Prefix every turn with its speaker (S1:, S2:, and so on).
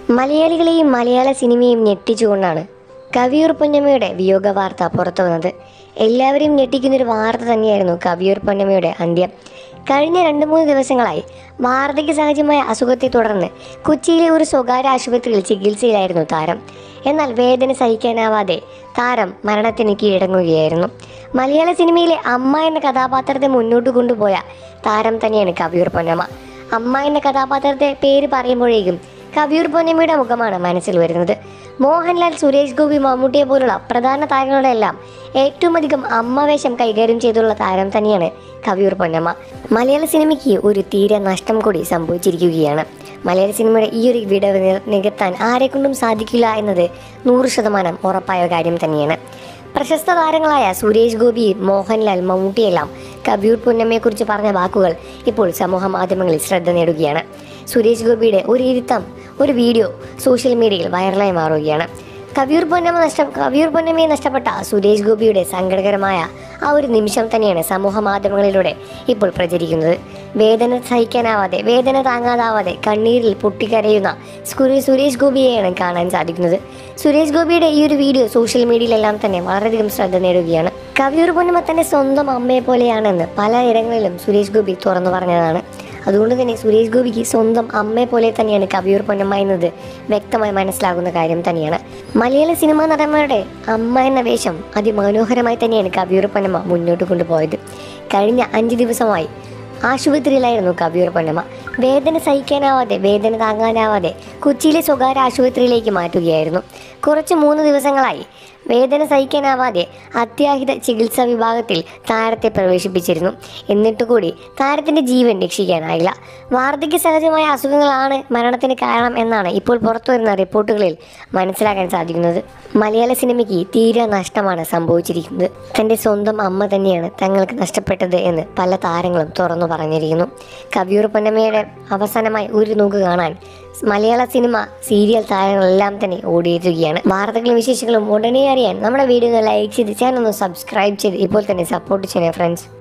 S1: മലയാളികളെയും മലയാള സിനിമയും ഞെട്ടിച്ചുകൊണ്ടാണ് കവിയൂർ പൊന്നമ്മയുടെ വിയോഗ വാർത്ത പുറത്തു വന്നത് എല്ലാവരെയും ഞെട്ടിക്കുന്നൊരു വാർത്ത തന്നെയായിരുന്നു കവിയൂർ പൊന്നമ്മയുടെ അന്ത്യം കഴിഞ്ഞ രണ്ട് മൂന്ന് ദിവസങ്ങളായി വാർദ്ധക്യ സഹജമായ അസുഖത്തെ തുടർന്ന് കൊച്ചിയിലെ ഒരു സ്വകാര്യ ആശുപത്രിയിൽ ചികിത്സയിലായിരുന്നു താരം എന്നാൽ വേദന സഹിക്കാനാവാതെ താരം മരണത്തിന് കീഴടങ്ങുകയായിരുന്നു മലയാള സിനിമയിലെ അമ്മ എന്ന കഥാപാത്രത്തെ മുന്നോട്ട് കൊണ്ടുപോയ താരം തന്നെയാണ് കവിയൂർ പൊന്നമ്മ അമ്മ എന്ന കഥാപാത്രത്തെ പേര് പറയുമ്പോഴേക്കും കവിയൂർ പൊന്നമ്മയുടെ മുഖമാണ് മനസ്സിൽ വരുന്നത് മോഹൻലാൽ സുരേഷ് ഗോപി മമ്മൂട്ടിയെ പോലുള്ള പ്രധാന താരങ്ങളുടെ എല്ലാം ഏറ്റവും അധികം അമ്മ വേഷം കൈകാര്യം ചെയ്തുള്ള താരം തന്നെയാണ് കവിയൂർ പൊന്നമ്മ മലയാള സിനിമയ്ക്ക് ഒരു തീരെ നഷ്ടം കൂടി സംഭവിച്ചിരിക്കുകയാണ് മലയാള സിനിമയുടെ ഈ ഒരു വിടവ് നി- നികത്താൻ ആരെക്കൊണ്ടും സാധിക്കില്ല എന്നത് നൂറ് ശതമാനം ഉറപ്പായ കാര്യം തന്നെയാണ് പ്രശസ്ത താരങ്ങളായ സുരേഷ് ഗോപി മോഹൻലാൽ മമ്മൂട്ടിയെല്ലാം കവിയൂർ പൊന്നമ്മയെക്കുറിച്ച് പറഞ്ഞ വാക്കുകൾ ഇപ്പോൾ സമൂഹ മാധ്യമങ്ങളിൽ ശ്രദ്ധ നേടുകയാണ് സുരേഷ് ഗോപിയുടെ ഒരു ഇരുത്തം ഒരു വീഡിയോ സോഷ്യൽ മീഡിയയിൽ വൈറലായി മാറുകയാണ് കവിയൂർ പൊന്നമ്മ നഷ്ടം കവിയൂർ പൊന്നമ്മയെ നഷ്ടപ്പെട്ട സുരേഷ് ഗോപിയുടെ സങ്കടകരമായ ആ ഒരു നിമിഷം തന്നെയാണ് സമൂഹ മാധ്യമങ്ങളിലൂടെ ഇപ്പോൾ പ്രചരിക്കുന്നത് വേദന സഹിക്കാനാവാതെ വേദന താങ്ങാതാവാതെ കണ്ണീരിൽ പൊട്ടിക്കരയുന്ന സുരേ- സുരേഷ് ഗോപിയെയാണ് കാണാൻ സാധിക്കുന്നത് സുരേഷ് ഗോപിയുടെ ഈ ഒരു വീഡിയോ സോഷ്യൽ മീഡിയയിലെല്ലാം തന്നെ വളരെയധികം ശ്രദ്ധ നേടുകയാണ് കവിയൂർ പൊന്നമ്മ തന്റെ സ്വന്തം അമ്മയെ പോലെയാണെന്ന് പലയിടങ്ങളിലും സുരേഷ് ഗോപി തുറന്നു പറഞ്ഞതാണ് അതുകൊണ്ട് തന്നെ സുരേഷ് ഗോപിക്ക് സ്വന്തം അമ്മയെ പോലെ തന്നെയാണ് കവിയൂർ പൊന്നമ്മ എന്നത് വ്യക്തമായി മനസ്സിലാകുന്ന കാര്യം തന്നെയാണ് മലയാള സിനിമാ നടന്മാരുടെ അമ്മ എന്ന വേഷം അതിമനോഹരമായി തന്നെയാണ് കവിയൂർ പൊന്നമ്മ മുന്നോട്ട് കൊണ്ടുപോയത് കഴിഞ്ഞ അഞ്ച് ദിവസമായി ആശുപത്രിയിലായിരുന്നു കവിയൂർ പൊന്നമ്മ വേദന സഹിക്കാനാവാതെ വേദന താങ്ങാനാവാതെ കൊച്ചിയിലെ സ്വകാര്യ ആശുപത്രിയിലേക്ക് മാറ്റുകയായിരുന്നു കുറച്ച് മൂന്ന് ദിവസങ്ങളായി വേദന സഹിക്കാനാവാതെ അത്യാഹിത ചികിത്സാ വിഭാഗത്തിൽ താരത്തെ പ്രവേശിപ്പിച്ചിരുന്നു എന്നിട്ട് കൂടി താരത്തിന്റെ ജീവൻ രക്ഷിക്കാനായില്ല വാർദ്ധക്യ സഹജമായ അസുഖങ്ങളാണ് മരണത്തിന് കാരണം എന്നാണ് ഇപ്പോൾ പുറത്തു വരുന്ന റിപ്പോർട്ടുകളിൽ മനസ്സിലാക്കാൻ സാധിക്കുന്നത് മലയാള സിനിമയ്ക്ക് തീരെ നഷ്ടമാണ് സംഭവിച്ചിരിക്കുന്നത് തൻ്റെ സ്വന്തം അമ്മ തന്നെയാണ് തങ്ങൾക്ക് നഷ്ടപ്പെട്ടത് എന്ന് പല താരങ്ങളും തുറന്നു പറഞ്ഞിരിക്കുന്നു കവിയൂർ പൊന്നമ്മയുടെ അവസാനമായി ഒരു നോക്ക് കാണാൻ മലയാള സിനിമ സീരിയൽ താരങ്ങളെല്ലാം തന്നെ ഓടിയെത്തുകയാണ് വാർത്തകളും വിശേഷങ്ങളും ഉടനെ അറിയാൻ നമ്മുടെ വീഡിയോ ലൈക്ക് ചെയ്ത് ചാനൽ ഒന്ന് സബ്സ്ക്രൈബ് ചെയ്ത് ഇപ്പോൾ തന്നെ സപ്പോർട്ട് ചെയ്യണേ ഫ്രണ്ട്സ്